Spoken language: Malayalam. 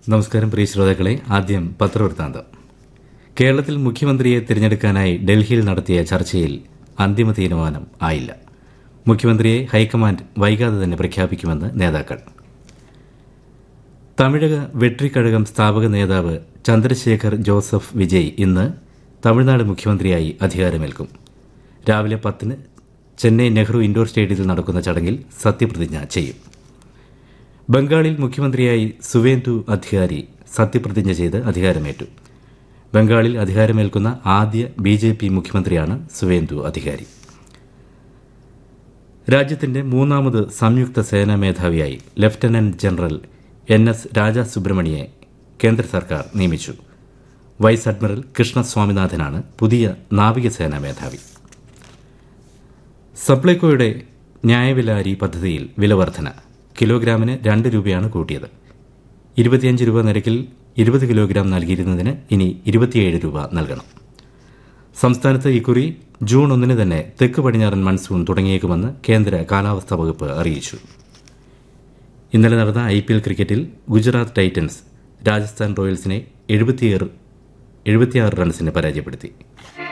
നമസ്കാരം പ്രിയ ശ്രോതാക്കളെ ആദ്യം പത്രവൃത്താന്തം കേരളത്തിൽ മുഖ്യമന്ത്രിയെ തിരഞ്ഞെടുക്കാനായി ഡൽഹിയിൽ നടത്തിയ ചർച്ചയിൽ അന്തിമ തീരുമാനം ആയില്ല മുഖ്യമന്ത്രിയെ ഹൈക്കമാൻഡ് വൈകാതെ തന്നെ പ്രഖ്യാപിക്കുമെന്ന് നേതാക്കൾ തമിഴക വെട്രിക്കഴകം സ്ഥാപക നേതാവ് ചന്ദ്രശേഖർ ജോസഫ് വിജയ് ഇന്ന് തമിഴ്നാട് മുഖ്യമന്ത്രിയായി അധികാരമേൽക്കും രാവിലെ പത്തിന് ചെന്നൈ നെഹ്റു ഇൻഡോർ സ്റ്റേഡിയത്തിൽ നടക്കുന്ന ചടങ്ങിൽ സത്യപ്രതിജ്ഞ ചെയ്യും ബംഗാളിൽ മുഖ്യമന്ത്രിയായി സുവേന്ദു അധികാരി സത്യപ്രതിജ്ഞ ചെയ്ത് അധികാരമേറ്റു ബംഗാളിൽ അധികാരമേൽക്കുന്ന ആദ്യ ബി ജെ പി മുഖ്യമന്ത്രിയാണ് സുവേന്ദു അധികാരി രാജ്യത്തിന്റെ മൂന്നാമത് സംയുക്ത സേനാ മേധാവിയായി lieutenant general N S Raja സുബ്രഹ്മണിയെ കേന്ദ്ര സർക്കാർ നിയമിച്ചു വൈസ് അഡ്മിറൽ കൃഷ്ണ സ്വാമിനാഥനാണ് പുതിയ നാവികസേനാ മേധാവി സപ്ലൈകോയുടെ ന്യായവില അരി പദ്ധതിയിൽ വിലവർധന കിലോഗ്രാമിന് രണ്ട് രൂപയാണ് കൂട്ടിയത് ഇരുപത്തിയഞ്ച് രൂപ നിരക്കിൽ ഇരുപത് കിലോഗ്രാം നൽകിയിരുന്നതിന് ഇനി ഇരുപത്തിയേഴ് രൂപ നൽകണം സംസ്ഥാനത്ത് ഇക്കുറി ജൂൺ ഒന്നിന് തന്നെ തെക്ക് പടിഞ്ഞാറൻ മൺസൂൺ തുടങ്ങിയേക്കുമെന്ന് കേന്ദ്ര കാലാവസ്ഥാ വകുപ്പ് അറിയിച്ചു ഇന്നലെ നടന്ന ഐ പി എൽ ക്രിക്കറ്റിൽ ഗുജറാത്ത് ടൈറ്റൻസ് രാജസ്ഥാൻ റോയൽസിനെ എഴുപത്തിയാറ് എഴുപത്തിയാറ് റൺസിന് പരാജയപ്പെടുത്തി